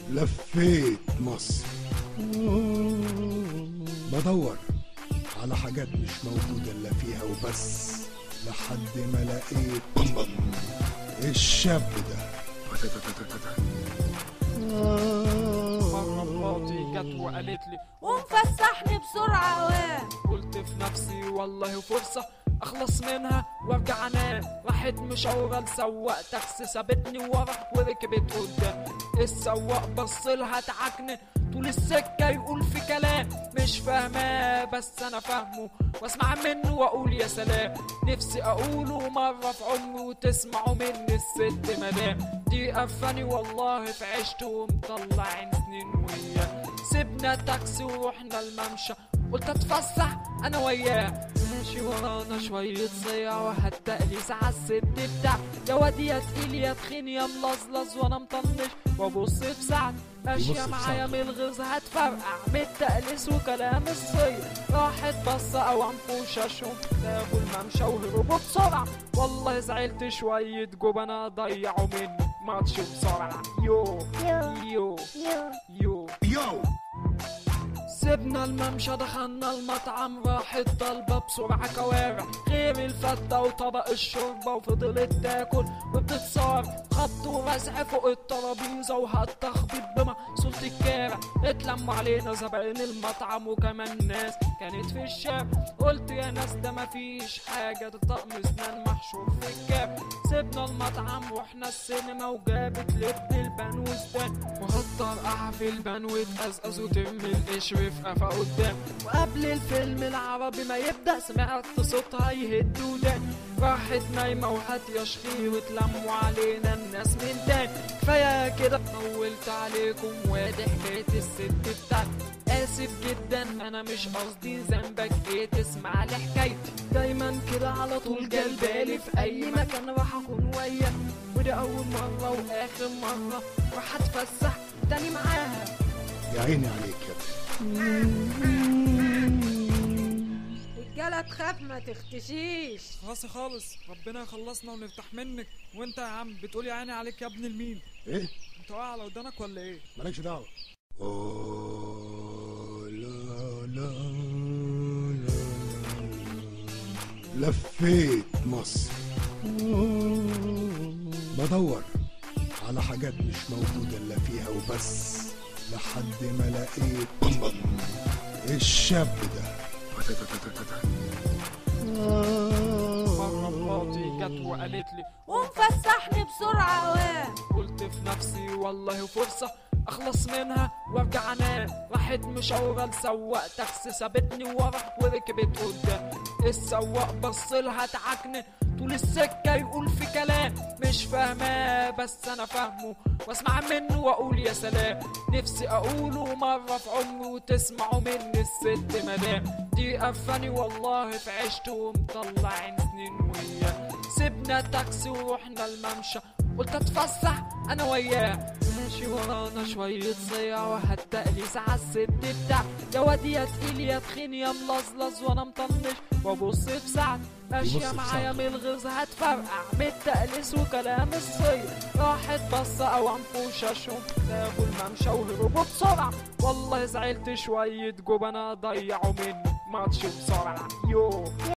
لفيت مصر بدور على حاجات مش موجودة إلا فيها وبس لحد ما لقيت الشاب ده مرة مراتي جت وقالت لي قوم فسحني بسرعة واه قلت في نفسي والله فرصة اخلص منها وارجع انام راحت مشاورة لسواق تاكسي سابتني ورا وركبت قدام السواق بصلها اتعكن طول السكة يقول في كلام مش فاهماه بس انا فاهمه واسمع منه واقول يا سلام نفسي اقوله مرة في عمري وتسمعوا مني الست مدام دي قفاني والله في عشت ومطلعين سنين وياه سيبنا تاكسي ورحنا الممشى قلت اتفسح انا وياه ماشي ورانا شوية صيع وهتقليس عالست بتاع يا واد يا تقيل يا تخين يا ملزلز وانا مطنش وابص في ساعة يبص ماشية في معايا ساعته. من الغيظ هتفرقع من التقليس وكلام الصيع راحت بصة او انفوشة شوم سابوا الممشى وهربوا بسرعة والله زعلت شوية جبنة ضيعوا مني ماتش بسرعة يو يو يو يو سيبنا الممشى دخلنا المطعم راحت طالبة بسرعة كوارع غير الفتة وطبق الشوربة وفضلت تاكل وبتتصار خبط ورزع فوق الترابيزة وهالتخبيط بمقصولة الكارع اتلموا علينا زبائن المطعم وكمان ناس كانت في الشارع قلت يا ناس ده مفيش حاجة ده طقم اسنان محشور في الكاب سيبنا المطعم واحنا السينما وجابت لب البانوس ده وهتطرقع في البان وتقزقز وترمي القشر في قفا قدام وقبل الفيلم العربي ما يبدأ سمعت صوتها يهد ودان راحت نايمة وهات يا شخير واتلموا علينا الناس من تاني كفاية كده طولت عليكم وادي حكاية الست بتاعتي آسف جدا أنا مش قصدي ذنبك إيه تسمع لي حكايتي دايما كده على طول جالبالي في أي مكان راح أكون وياك ودي أول مرة وآخر مرة راح أتفسح تاني معاها يا عيني عليك يا ابني رجالة تخاف ما تختشيش خلاص خالص ربنا يخلصنا ونفتح منك وانت يا عم بتقول يا عيني عليك يا ابن المين ايه انت واقع على ودانك ولا ايه مالكش دعوة أوه، لا لا لا لا. لفيت مصر بدور على حاجات مش موجودة إلا فيها وبس لحد ما لقيت الشاب ده مرة مراتي جت وقالت لي قوم فسحني بسرعة واه قلت في نفسي والله فرصة اخلص منها وارجع انام راحت مشاورة لسواق تاكسي سابتني ورا وركبت قدام السواق بصلها اتعكن طول السكة يقول في كلام مش فاهماه بس انا فاهمه واسمع منه واقول يا سلام نفسي اقوله مرة في عمري وتسمعوا مني الست مدام دي قفاني والله في عشت ومطلعين سنين وياه سيبنا تاكسي ورحنا الممشى قلت اتفسح انا وياه ماشي ورانا شوية صيع وهتقليس عالست بتاع يا واد يا تقيل يا تخين يا ملزلز وانا مطنش وابص في ساعتي يبص ماشية في معايا ساعته. من الغيظ هتفرقع من التقليس وكلام الصيع راحت بصة او انفوشة شوم سابوا الممشى وهربوا بسرعة والله زعلت شوية جبنة ضيعوا مني ماتش بسرعة يو